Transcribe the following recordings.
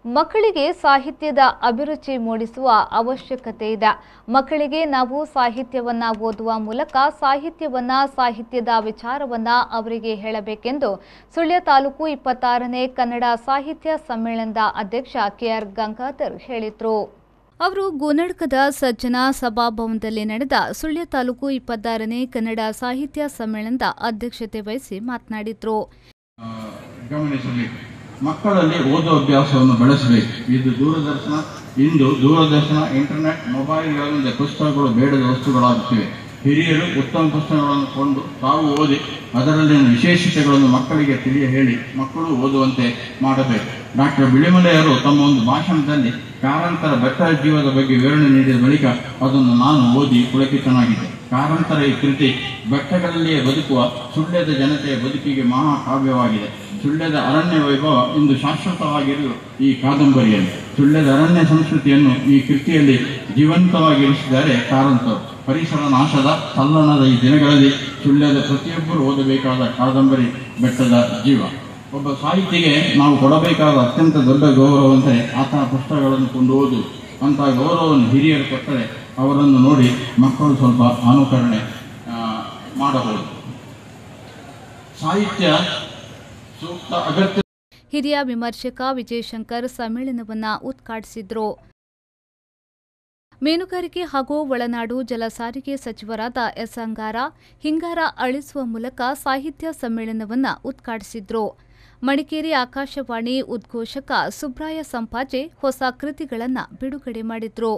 ಮಕ್ಕಳಿಗೆ ಸಾಹಿತ್ಯದ ಅಭಿರುಚಿ ಮೂಡಿಸುವ ಅವಶ್ಯಕತೆ ಇದೆ ಮಕ್ಕಳಿಗೆ ನಾವು ಸಾಹಿತ್ಯವನ್ನ ಓದುವ ಮೂಲಕ ಸಾಹಿತ್ಯವನ್ನ ಸಾಹಿತ್ಯದ ವಿಚಾರವನ್ನ ಅವರಿಗೆ ಹೇಳಬೇಕೆಂದು ಸುಳ್ಯ ತಾಲೂಕು ಇಪ್ಪತ್ತಾರನೇ ಕನ್ನಡ ಸಾಹಿತ್ಯ ಸಮ್ಮೇಳನದ ಅಧ್ಯಕ್ಷ ಕೆಆರ್ ಗಂಗಾಧರ್ ಹೇಳಿದರು ಅವರು ಗೋನಡ್ಕದ ಸಜ್ಜನ ಸಭಾಭವನದಲ್ಲಿ ನಡೆದ ಸುಳ್ಯ ತಾಲೂಕು ಇಪ್ಪತ್ತಾರನೇ ಕನ್ನಡ ಸಾಹಿತ್ಯ ಸಮ್ಮೇಳನದ ಅಧ್ಯಕ್ಷತೆ ವಹಿಸಿ ಮಾತನಾಡಿದರು ಆ, ಗಮನಿಸಬೇಕು ಮಕ್ಕಳಲ್ಲಿ ಓದುವ ಅಭ್ಯಾಸವನ್ನು ಬೆಳೆಸಬೇಕು ಇದು ದೂರದರ್ಶನ ಇಂದು ದೂರದರ್ಶನ ಇಂಟರ್ನೆಟ್ ಮೊಬೈಲ್ಗಳಿಂದ ಪುಸ್ತಕಗಳು ಬೇಡದ ವಸ್ತುಗಳಾಗುತ್ತಿವೆ ಹಿರಿಯರು ಉತ್ತಮ ಪುಸ್ತಕಗಳನ್ನು ಕೊಂಡು ತಾವು ಓದಿ ಅದರಲ್ಲಿನ ವಿಶೇಷತೆಗಳನ್ನು ಮಕ್ಕಳಿಗೆ ತಿಳಿಯ ಹೇಳಿ ಮಕ್ಕಳು ಓದುವಂತೆ ಮಾಡಬೇಕು ಡಾಕ್ಟರ್ ಬಿಳಿಮಲೆಯವರು ತಮ್ಮ ಒಂದು ಭಾಷಣದಲ್ಲಿ ಕಾರಂತರ ಬೆಟ್ಟ ಜೀವದ ಬಗ್ಗೆ ವಿವರಣೆ ನೀಡಿದ ಬಳಿಕ ಅದನ್ನು ನಾನು ಓದಿ ಪುಳಕಿತನಾಗಿದೆ ಕಾರಂತರ ಈ ಕೃತಿ ಬೆಟ್ಟಗಳಲ್ಲಿಯೇ ಬದುಕುವ ಸುಳ್ಯದ ಜನತೆಯ ಬದುಕಿಗೆ ಮಹಾಕಾವ್ಯವಾಗಿದೆ ಸುಳ್ಯದ ಅರಣ್ಯ ವೈಭವ ಇಂದು ಶಾಶ್ವತವಾಗಿರಲು ಈ ಕಾದಂಬರಿಯಲ್ಲಿ ಸುಳ್ಯದ ಅರಣ್ಯ ಸಂಸ್ಕೃತಿಯನ್ನು ಈ ಕೃತಿಯಲ್ಲಿ ಜೀವಂತವಾಗಿರಿಸಿದ್ದಾರೆ ಕಾರಂತರು ಪರಿಸರ ನಾಶದ ತಲ್ಲಣದ ಈ ದಿನಗಳಲ್ಲಿ ಸುಳ್ಯದ ಪ್ರತಿಯೊಬ್ಬರು ಓದಬೇಕಾದ ಕಾದಂಬರಿ ಬೆಟ್ಟದ ಜೀವ ಒಬ್ಬ ಸಾಹಿತಿಗೆ ನಾವು ಕೊಡಬೇಕಾದ ಅತ್ಯಂತ ದೊಡ್ಡ ಗೌರವವಂತೆ ಆತನ ಪುಸ್ತಕಗಳನ್ನು ಕೊಂಡು ಓದು ಅಂತಹ ಗೌರವವನ್ನು ಹಿರಿಯರು ಕೊಟ್ಟರೆ ಅವರನ್ನು ನೋಡಿ ಮಕ್ಕಳು ಸ್ವಲ್ಪ ಅನುಕರಣೆ ಆ, ಮಾಡಬಹುದು ಸಾಹಿತ್ಯ ಸೂಕ್ತ ಅಗತ್ಯ ಹಿರಿಯ ವಿಮರ್ಶಕ ವಿಜಯಶಂಕರ್ ಸಮ್ಮೇಳನವನ್ನ ಉದ್ಘಾಟಿಸಿದ್ರು ಮೀನುಗಾರಿಕೆ ಹಾಗೂ ಒಳನಾಡು ಜಲ ಸಾರಿಗೆ ಸಚಿವರಾದ ಎಸ್ ಅಂಗಾರ ಹಿಂಗಾರ ಅಳಿಸುವ ಮೂಲಕ ಸಾಹಿತ್ಯ ಸಮ್ಮೇಳನವನ್ನ ಉದ್ಘಾಟಿಸಿದ್ರು ಮಡಿಕೇರಿ ಆಕಾಶವಾಣಿ ಉದ್ಘೋಷಕ ಸುಬ್ರಾಯ ಸಂಪಾಜೆ ಹೊಸ ಕೃತಿಗಳನ್ನ ಬಿಡುಗಡೆ ಮಾಡಿದ್ರು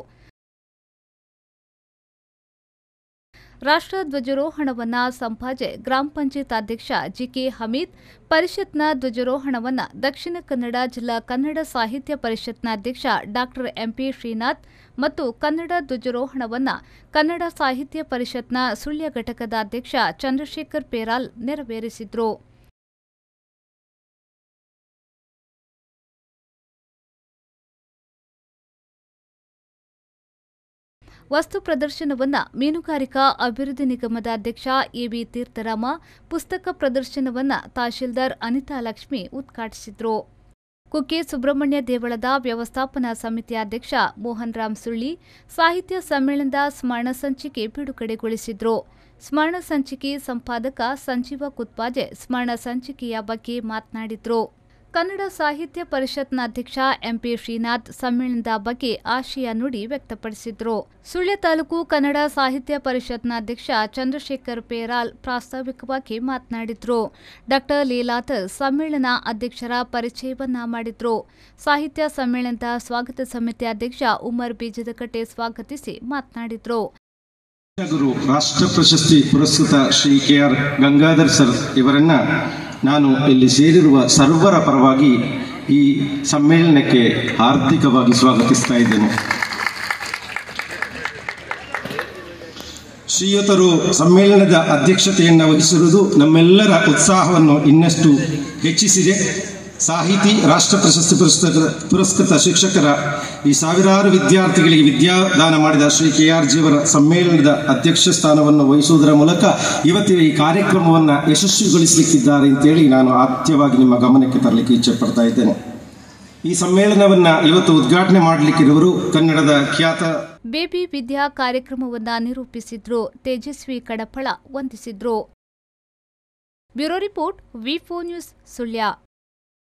ರಾಷ್ಟ್ರ ಧ್ವಜಾರೋಹಣವನ್ನ ಸಂಪಾಜೆ ಗ್ರಾಮ ಪಂಚಾಯತ್ ಅಧ್ಯಕ್ಷ ಜಿಕೆ ಹಮೀದ್ ಪರಿಷತ್ನ ಧ್ವಜಾರೋಹಣವನ್ನ ದಕ್ಷಿಣ ಕನ್ನಡ ಜಿಲ್ಲಾ ಕನ್ನಡ ಸಾಹಿತ್ಯ ಪರಿಷತ್ನ ಅಧ್ಯಕ್ಷ ಡಾಕ್ಟರ್ ಎಂಪಿ ಶ್ರೀನಾಥ್ ಮತ್ತು ಕನ್ನಡ ಧ್ವಜಾರೋಹಣವನ್ನ ಕನ್ನಡ ಸಾಹಿತ್ಯ ಪರಿಷತ್ನ ಸುಳ್ಯ ಘಟಕದ ಅಧ್ಯಕ್ಷ ಚಂದ್ರಶೇಖರ್ ಪೇರಾಲ್ ನೆರವೇರಿಸಿದ್ರು ವಸ್ತು ಪ್ರದರ್ಶನವನ್ನ ಮೀನುಗಾರಿಕಾ ಅಭಿವೃದ್ಧಿ ನಿಗಮದ ಅಧ್ಯಕ್ಷ ಎಬಿ ತೀರ್ಥರಾಮ ಪುಸ್ತಕ ಪ್ರದರ್ಶನವನ್ನ ತಹಶೀಲ್ದಾರ್ ಅನಿತಾ ಲಕ್ಷ್ಮಿ ಉದ್ಘಾಟಿಸಿದ್ರು ಕುಕ್ಕೆ ಸುಬ್ರಹ್ಮಣ್ಯ ದೇವಳದ ವ್ಯವಸ್ಥಾಪನಾ ಸಮಿತಿ ಅಧ್ಯಕ್ಷ ಮೋಹನ್ ರಾಮ್ ಸುಳ್ಳಿ ಸಾಹಿತ್ಯ ಸಮ್ಮೇಳನದ ಸ್ಮರಣ ಸಂಚಿಕೆ ಬಿಡುಗಡೆಗೊಳಿಸಿದ್ರು ಸ್ಮರಣ ಸಂಚಿಕೆ ಸಂಪಾದಕ ಸಂಜೀವ ಕುತ್ಪಾಜೆ ಸ್ಮರಣ ಸಂಚಿಕೆಯ ಬಗ್ಗೆ ಮಾತನಾಡಿದ್ರು ಕನ್ನಡ ಸಾಹಿತ್ಯ ಪರಿಷತ್ನ ಅಧ್ಯಕ್ಷ ಎಂಪಿ ಶ್ರೀನಾಥ್ ಸಮ್ಮೇಳನದ ಬಗ್ಗೆ ಆಶಯ ನುಡಿ ವ್ಯಕ್ತಪಡಿಸಿದ್ರು ಸುಳ್ಯ ತಾಲೂಕು ಕನ್ನಡ ಸಾಹಿತ್ಯ ಪರಿಷತ್ನ ಅಧ್ಯಕ್ಷ ಚಂದ್ರಶೇಖರ್ ಪೇರಾಲ್ ಪ್ರಾಸ್ತಾವಿಕವಾಗಿ ಮಾತನಾಡಿದ್ರು ಡಾಕ್ಟರ್ ಲೀಲಾಥರ್ ಸಮ್ಮೇಳನ ಅಧ್ಯಕ್ಷರ ಪರಿಚಯವನ್ನ ಮಾಡಿದ್ರು ಸಾಹಿತ್ಯ ಸಮ್ಮೇಳನದ ಸ್ವಾಗತ ಸಮಿತಿ ಅಧ್ಯಕ್ಷ ಉಮರ್ ಬೀಜದಕಟ್ಟೆ ಸ್ವಾಗತಿಸಿ ಮಾತನಾಡಿದ್ರು ಗುರು ರಾಷ್ಟ್ರ ಪ್ರಶಸ್ತಿ ಪುರಸ್ಕೃತ Shri K R Gangadhar sir ಇವರನ್ನ ನಾನು ಇಲ್ಲಿ ಸೇರಿರುವ ಸರ್ವರ ಪರವಾಗಿ ಈ ಸಮ್ಮೇಳನಕ್ಕೆ ಹಾರ್ದಿಕವಾಗಿ ಸ್ವಾಗತಿಸ್ತಾ ಇದ್ದೇನೆ ಶ್ರೀಯುತರು ಸಮ್ಮೇಳನದ ಅಧ್ಯಕ್ಷತೆಯನ್ನು ವಹಿಸಿರುವುದು ನಮ್ಮೆಲ್ಲರ ಉತ್ಸಾಹವನ್ನು ಇನ್ನಷ್ಟು ಹೆಚ್ಚಿಸಿದೆ ಸಾಹಿತಿ ರಾಷ್ಟ್ರ ಪ್ರಶಸ್ತಿ ಪುರಸ್ಕೃತ ಪುರಸ್ಕೃತ ಶಿಕ್ಷಕರ ಈ ಸಾವಿರಾರು ವಿದ್ಯಾರ್ಥಿಗಳಿಗೆ ವಿದ್ಯಾದಾನ ಮಾಡಿದ ಶ್ರೀ ಕೆ ಆರ್ ಜಿಯವರ ಸಮ್ಮೇಳನದ ಅಧ್ಯಕ್ಷ ಸ್ಥಾನವನ್ನು ವಹಿಸುವುದರ ಮೂಲಕ ಇವತ್ತಿನ ಈ ಕಾರ್ಯಕ್ರಮವನ್ನು ಯಶಸ್ವಿಗೊಳಿಸಲಿಕ್ಕಿದ್ದಾರೆ ಅಂತೇಳಿ ನಾನು ಆದ್ಯವಾಗಿ ನಿಮ್ಮ ಗಮನಕ್ಕೆ ತರಲಿಕ್ಕೆ ಇಚ್ಛೆ ಪಡ್ತಾ ಇದ್ದೇನೆ ಈ ಸಮ್ಮೇಳನವನ್ನು ಇವತ್ತು ಉದ್ಘಾಟನೆ ಮಾಡಲಿಕ್ಕಿರುವರು ಕನ್ನಡದ ಖ್ಯಾತ ಬೇಬಿ ವಿದ್ಯಾ ಕಾರ್ಯಕ್ರಮವನ್ನ ನಿರೂಪಿಸಿದ್ರು ತೇಜಸ್ವಿ ಕಡಪಳ ವಂದಿಸಿದ್ರು bureau report V news Sullia